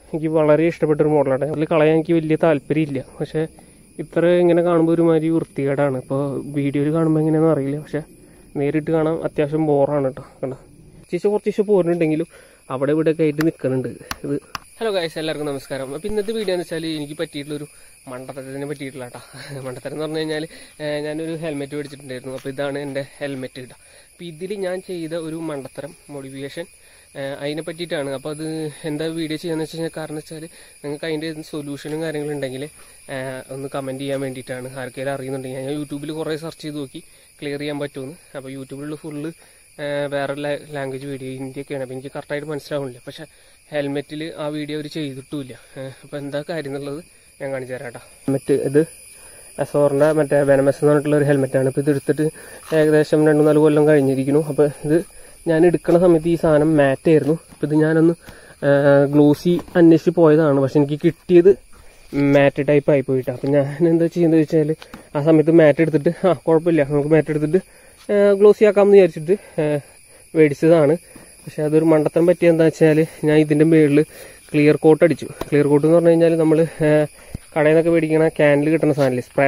എനിക്ക് വളരെ ഇഷ്ടപ്പെട്ടൊരു മോഡലാണ് അതിൽ കളയാൻ എനിക്ക് വലിയ താല്പര്യമില്ല പക്ഷേ ഇത്ര ഇങ്ങനെ കാണുമ്പോൾ ഒരുമാതിരി വൃത്തികേടാണ് ഇപ്പോൾ വീഡിയോയിൽ കാണുമ്പോൾ എങ്ങനെയാണെന്ന് അറിയില്ല പക്ഷേ നേരിട്ട് കാണാൻ അത്യാവശ്യം ബോറാണ് കേട്ടോ കണ്ട കുറച്ച് കുറച്ച് പോരുന്നുണ്ടെങ്കിലും അവിടെ ഇവിടെ ഒക്കെ ആയിട്ട് നിൽക്കുന്നുണ്ട് ഇത് ഹലോ ഗൈസ് എല്ലാവർക്കും നമസ്കാരം അപ്പോൾ ഇന്നത്തെ വീഡിയോ എന്ന് വെച്ചാൽ എനിക്ക് പറ്റിയിട്ടുള്ളൊരു മണ്ടത്തരത്തിനെ പറ്റിയിട്ടില്ല കേട്ടോ മണ്ടത്തരം എന്ന് പറഞ്ഞു കഴിഞ്ഞാൽ ഏഹ്, ഞാനൊരു ഹെൽമെറ്റ് മേടിച്ചിട്ടുണ്ടായിരുന്നു അപ്പോൾ ഇതാണ് എൻ്റെ ഹെൽമെറ്റ് കേട്ടോ അപ്പോൾ ഇതിൽ ഞാൻ ചെയ്ത ഒരു മണ്ടത്തരം മോഡിഫിക്കേഷൻ അതിനെ പറ്റിയിട്ടാണ് അപ്പോൾ അത് എന്താ വീഡിയോ ചെയ്യാന്ന് വെച്ച് കഴിഞ്ഞാൽ കാരണം വെച്ചാൽ നിങ്ങൾക്ക് അതിൻ്റെ സൊല്യൂഷനും കാര്യങ്ങളും ഉണ്ടെങ്കിൽ ഒന്ന് കമൻറ്റ് ചെയ്യാൻ വേണ്ടിയിട്ടാണ് ആർക്കെങ്കിലും അറിയുന്നുണ്ടെങ്കിൽ ഞാൻ യൂട്യൂബിൽ കുറേ സെർച്ച് ചെയ്ത് നോക്കി ക്ലിയർ ചെയ്യാൻ പറ്റുമെന്ന് അപ്പോൾ യൂട്യൂബിൽ ഫുള്ള് വേറെ ലാംഗ്വേജ് വീഡിയോ ഹിന്ദിയൊക്കെയാണ് അപ്പോൾ എനിക്ക് കറക്റ്റായിട്ട് മനസ്സിലാവുന്നില്ല പക്ഷേ ഹെൽമെറ്റിൽ ആ വീഡിയോ അവർ ചെയ്തിട്ടുമില്ല അപ്പോൾ എന്താ കാര്യം എന്നുള്ളത് ഞാൻ കാണിച്ചു തരാം കേട്ടോ ഹെൽമെറ്റ് ഇത് അസോറിൻ്റെ മറ്റേ വെനമസ് എന്ന് പറഞ്ഞിട്ടുള്ള ഒരു ഹെൽമെറ്റാണ് ഇപ്പോൾ ഇത് എടുത്തിട്ട് ഏകദേശം രണ്ട് നാല് കൊല്ലം കഴിഞ്ഞിരിക്കുന്നു അപ്പോൾ ഇത് ഞാൻ എടുക്കുന്ന സമയത്ത് ഈ സാധനം മാറ്റ് ആയിരുന്നു അപ്പോൾ ഇത് ഞാനൊന്ന് ഗ്ലോസി അന്വേഷിച്ച് പോയതാണ് പക്ഷെ എനിക്ക് കിട്ടിയത് മാറ്റ് ടൈപ്പ് ആയി പോയിട്ട് അപ്പം ഞാൻ എന്താ ചെയ്യുന്നത് വെച്ചാൽ ആ സമയത്ത് മാറ്റ് എടുത്തിട്ട് ആ കുഴപ്പമില്ല നമുക്ക് മാറ്റ് എടുത്തിട്ട് ഗ്ലോസി ആക്കാമെന്ന് വിചാരിച്ചിട്ട് ആ, മേടിച്ചതാണ് പക്ഷെ അതൊരു മണ്ടത്തരം പറ്റിയ എന്താ വെച്ചാൽ ഞാൻ ഇതിൻ്റെ മുകളിൽ ക്ലിയർ കോട്ട് അടിച്ചു ക്ലിയർ കോട്ട് എന്ന് പറഞ്ഞു കഴിഞ്ഞാൽ നമ്മൾ കടയിൽ നിന്നൊക്കെ മേടിക്കണ ക്യാനിൽ കിട്ടുന്ന സാധനമില്ലേ സ്പ്രേ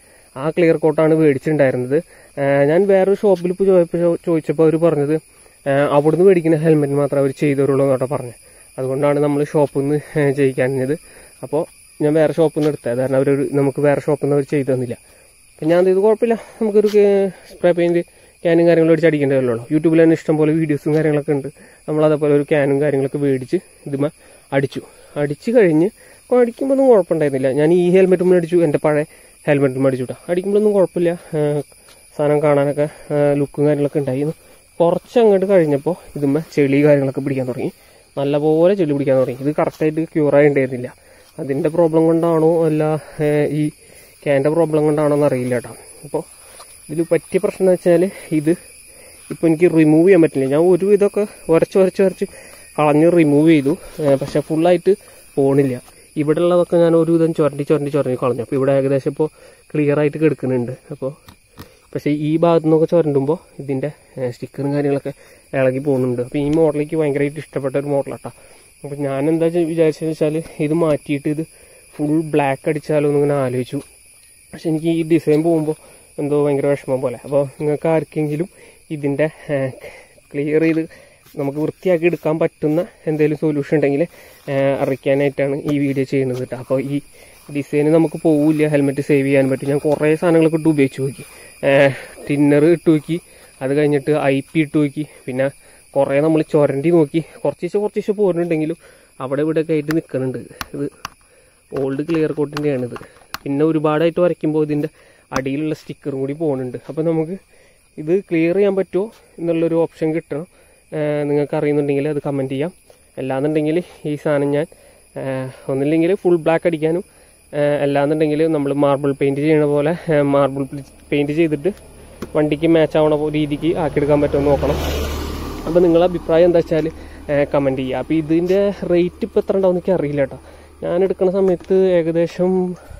ആ ക്ലിയർ കോട്ടാണ് മേടിച്ചിട്ടുണ്ടായിരുന്നത് ആ, ഞാൻ വേറൊരു ഷോപ്പിൽ ഇപ്പോൾ ചോദിച്ചപ്പോൾ ചോദിച്ചപ്പോൾ അവർ പറഞ്ഞത് ആ, അവിടുന്ന് മേടിക്കുന്ന ഹെൽമെറ്റ് മാത്രമേ അവർ ചെയ്തു തരുള്ളൂ എന്നോട്ടോ പറഞ്ഞത് അതുകൊണ്ടാണ് നമ്മൾ ഷോപ്പിൽ നിന്ന് ചെയ്യിക്കാഞ്ഞത് അപ്പോൾ ഞാൻ വേറെ ഷോപ്പിൽ നിന്ന് എടുത്തത് കാരണം അവർ നമുക്ക് വേറെ ഷോപ്പിൽ നിന്ന് അവർ ചെയ്തു തന്നില്ല അപ്പം ഞാൻ ഇത് കുഴപ്പമില്ല നമുക്കൊരു സ്പ്രേ പെയിൻറ്റ് ക്യാനും കാര്യങ്ങളും അടിച്ച് അടിക്കേണ്ടതല്ലോ യൂട്യൂബിൽ തന്നെ ഇഷ്ടംപോലെ വീഡിയോസും കാര്യങ്ങളൊക്കെ ഉണ്ട് നമ്മൾ അതേപോലെ ഒരു ക്യാനും കാര്യങ്ങളൊക്കെ മേടിച്ച് ഇതുമ അടിച്ചു അടിച്ച് കഴിഞ്ഞ് അപ്പോൾ അടിക്കുമ്പോഴൊന്നും കുഴപ്പമുണ്ടായിരുന്നില്ല ഞാൻ ഈ ഹെൽമെറ്റും അടിച്ചു എൻ്റെ പഴയ ഹെൽമെറ്റും അടിച്ചു കേട്ടോ അടിക്കുമ്പോഴൊന്നും കുഴപ്പമില്ല ആ, സാധനം കാണാനൊക്കെ ലുക്കും കാര്യങ്ങളൊക്കെ ഉണ്ടായിരുന്നു കുറച്ച് അങ്ങോട്ട് കഴിഞ്ഞപ്പോൾ ഇതുമ്മ ചെളി കാര്യങ്ങളൊക്കെ പിടിക്കാൻ തുടങ്ങി നല്ലപോലെ ചെളി പിടിക്കാൻ തുടങ്ങി ഇത് കറക്റ്റായിട്ട് ക്യൂറായി ഉണ്ടായിരുന്നില്ല അതിൻ്റെ പ്രോബ്ലം കൊണ്ടാണോ അല്ല ഏ, ഈ ക്യാൻ്റെ പ്രോബ്ലം കൊണ്ടാണോ എന്ന് അറിയില്ല കേട്ടോ അപ്പോൾ ഇതിൽ പറ്റിയ പ്രശ്നം എന്ന് വെച്ചാൽ ഇത് ഇപ്പോൾ എനിക്ക് റിമൂവ് ചെയ്യാൻ പറ്റില്ല ഞാൻ ഒരു ഇതൊക്കെ ഉരച്ച് ഉരച്ച് ഉരച്ച് കളഞ്ഞ് റിമൂവ് ചെയ്തു ഏ, പക്ഷെ ഫുള്ളായിട്ട് പോണില്ല ഇവിടെ ഉള്ളതൊക്കെ ഞാൻ ഒരു വിധം ചുരണ്ടി ചുരണ്ടി ചുരണ്ടി കളഞ്ഞു അപ്പോൾ ഇവിടെ ഏകദേശം ഇപ്പോൾ ക്ലിയർ ആയിട്ട് കിടക്കുന്നുണ്ട് അപ്പോൾ പക്ഷേ ഈ ഭാഗത്തു നിന്നൊക്കെ ചുരണ്ടുമ്പോൾ ഇതിൻ്റെ സ്റ്റിക്കറും കാര്യങ്ങളൊക്കെ ഇളകി പോകുന്നുണ്ട് അപ്പോൾ ഈ മോഡലേക്ക് ഭയങ്കരമായിട്ട് ഇഷ്ടപ്പെട്ട ഒരു മോഡലാട്ടോ അപ്പോൾ ഞാൻ എന്താ വിചാരിച്ചതെന്ന് വെച്ചാൽ ഇത് മാറ്റിയിട്ട് ഇത് ഫുൾ ബ്ലാക്ക് അടിച്ചാലോ എന്നിങ്ങനെ ആലോചിച്ചു പക്ഷെ എനിക്ക് ഈ ഡിസൈൻ പോകുമ്പോൾ എന്തോ ഭയങ്കര വിഷമം പോലെ അപ്പോൾ നിങ്ങൾക്ക് ആർക്കെങ്കിലും ഇതിൻ്റെ ക്ലിയർ ചെയ്ത് നമുക്ക് വൃത്തിയാക്കി എടുക്കാൻ പറ്റുന്ന എന്തെങ്കിലും സൊല്യൂഷൻ ഉണ്ടെങ്കിൽ അറിയിക്കാനായിട്ടാണ് ഈ വീഡിയോ ചെയ്യുന്നത് കേട്ടോ അപ്പോൾ ഈ ഡിസൈൻ നമുക്ക് പോവില്ല ഹെൽമെറ്റ് സേവ് ചെയ്യാൻ പറ്റും ഞാൻ കുറേ സാധനങ്ങളൊക്കെ ഇട്ട് ഉപയോഗിച്ച് നോക്കി ടിന്നർ ഇട്ട് നോക്കി അത് കഴിഞ്ഞിട്ട് ഐ പി ഇട്ട് നോക്കി പിന്നെ കുറേ നമ്മൾ ചുരണ്ടി നോക്കി കുറച്ച് കുറച്ച് പോരുന്നുണ്ടെങ്കിലും അവിടെ ഇവിടെ ഒക്കെ ആയിട്ട് നിൽക്കുന്നുണ്ട് ഇത് ഓൾഡ് ക്ലിയർ കോട്ടിൻ്റെയാണ് ഇത് പിന്നെ ഒരുപാടായിട്ട് വരയ്ക്കുമ്പോൾ ഇതിൻ്റെ അടിയിലുള്ള സ്റ്റിക്കറും കൂടി പോകുന്നുണ്ട് അപ്പോൾ നമുക്ക് ഇത് ക്ലിയർ ചെയ്യാൻ പറ്റുമോ എന്നുള്ളൊരു ഓപ്ഷൻ കിട്ടണം ഏഹ് നിങ്ങൾക്ക് അറിയുന്നുണ്ടെങ്കിൽ അത് കമൻറ്റ് ചെയ്യാം അല്ലാന്നുണ്ടെങ്കിൽ ഈ സാധനം ഞാൻ ഏഹ് ഒന്നില്ലെങ്കിൽ ഫുൾ ബ്ലാക്ക് അടിക്കാനും ഏഹ് അല്ലാന്നുണ്ടെങ്കിൽ നമ്മൾ മാർബിൾ പെയിൻറ്റ് ചെയ്യണ പോലെ മാർബിൾ പെയിൻറ്റ് ചെയ്തിട്ട് വണ്ടിക്ക് മാച്ച് ആവണ പോ- രീതിക്ക് ആക്കിയെടുക്കാൻ പറ്റുമോ എന്ന് നോക്കണം അപ്പോൾ നിങ്ങളുടെ അഭിപ്രായം എന്താ വെച്ചാൽ കമൻറ്റ് ചെയ്യുക അപ്പോൾ ഇതിൻ്റെ റേറ്റ് ഇപ്പോൾ എത്ര ഉണ്ടാവും എനിക്ക് അറിയില്ല കേട്ടോ ഞാൻ എടുക്കുന്ന സമയത്ത് ഏകദേശം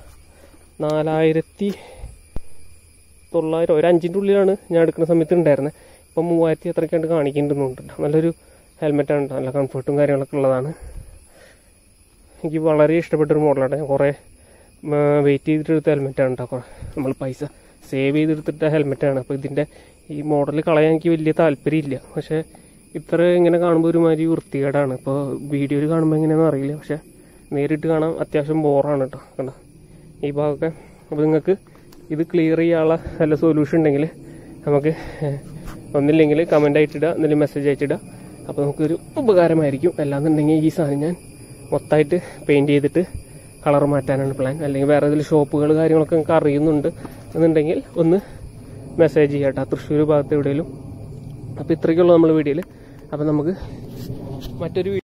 നാലായിരത്തി തൊള്ളായിരം ഒരു അഞ്ചിൻ്റെ ഉള്ളിലാണ് ഞാൻ എടുക്കുന്ന സമയത്ത് ഉണ്ടായിരുന്നത് ഇപ്പം മൂവായിരത്തി എത്രയ്ക്കാണ്ട് കാണിക്കുന്നുണ്ട് നല്ലൊരു ഹെൽമെറ്റാണ് കേട്ടോ നല്ല കംഫർട്ടും കാര്യങ്ങളൊക്കെ ഉള്ളതാണ് എനിക്ക് വളരെ ഇഷ്ടപ്പെട്ടൊരു മോഡലാണ് ഞാൻ കുറേ വെയിറ്റ് ചെയ്തിട്ട് എടുത്ത ഹെൽമെറ്റാണ് കേട്ടോ കുറേ നമ്മൾ പൈസ സേവ് ചെയ്തെടുത്തിട്ട ഹെൽമെറ്റാണ് അപ്പോൾ ഇതിൻ്റെ ഈ മോഡൽ കളയാൻ എനിക്ക് വലിയ താല്പര്യമില്ല പക്ഷേ ഇത്ര ഇങ്ങനെ കാണുമ്പോൾ ഒരുമാതിരി വൃത്തികേടാണ് ഇപ്പോൾ വീഡിയോയിൽ കാണുമ്പോൾ എങ്ങനെയാണെന്ന് അറിയില്ല പക്ഷേ നേരിട്ട് കാണാൻ അത്യാവശ്യം ബോറാണ് കേട്ടോ കണ്ടോ ഈ ഭാഗമൊക്കെ അപ്പോൾ നിങ്ങൾക്ക് ഇത് ക്ലിയർ ചെയ്യാനുള്ള നല്ല സൊല്യൂഷൻ ഉണ്ടെങ്കിൽ നമുക്ക് ഏഹ്, ഒന്നില്ലെങ്കിൽ കമൻ്റ് ആയിട്ടിടുക എന്തെങ്കിലും മെസ്സേജ് അയച്ചിടുക അപ്പോൾ നമുക്കൊരു ഉപകാരമായിരിക്കും അല്ലാന്നുണ്ടെങ്കിൽ ഈ സാധനം ഞാൻ മൊത്തമായിട്ട് പെയിൻറ് ചെയ്തിട്ട് കളർ മാറ്റാനാണ് പ്ലാൻ അല്ലെങ്കിൽ വേറെ ഏതെങ്കിലും ഷോപ്പുകൾ കാര്യങ്ങളൊക്കെ നിങ്ങൾക്ക് അറിയുന്നുണ്ട് എന്നുണ്ടെങ്കിൽ ഒന്ന് മെസ്സേജ് ചെയ്യാം കേട്ടോ തൃശ്ശൂർ ഭാഗത്ത് എവിടെയെങ്കിലും അപ്പോൾ ഇത്രയ്ക്കുള്ളൂ നമ്മൾ വീഡിയോയിൽ അപ്പോൾ നമുക്ക് മറ്റൊരു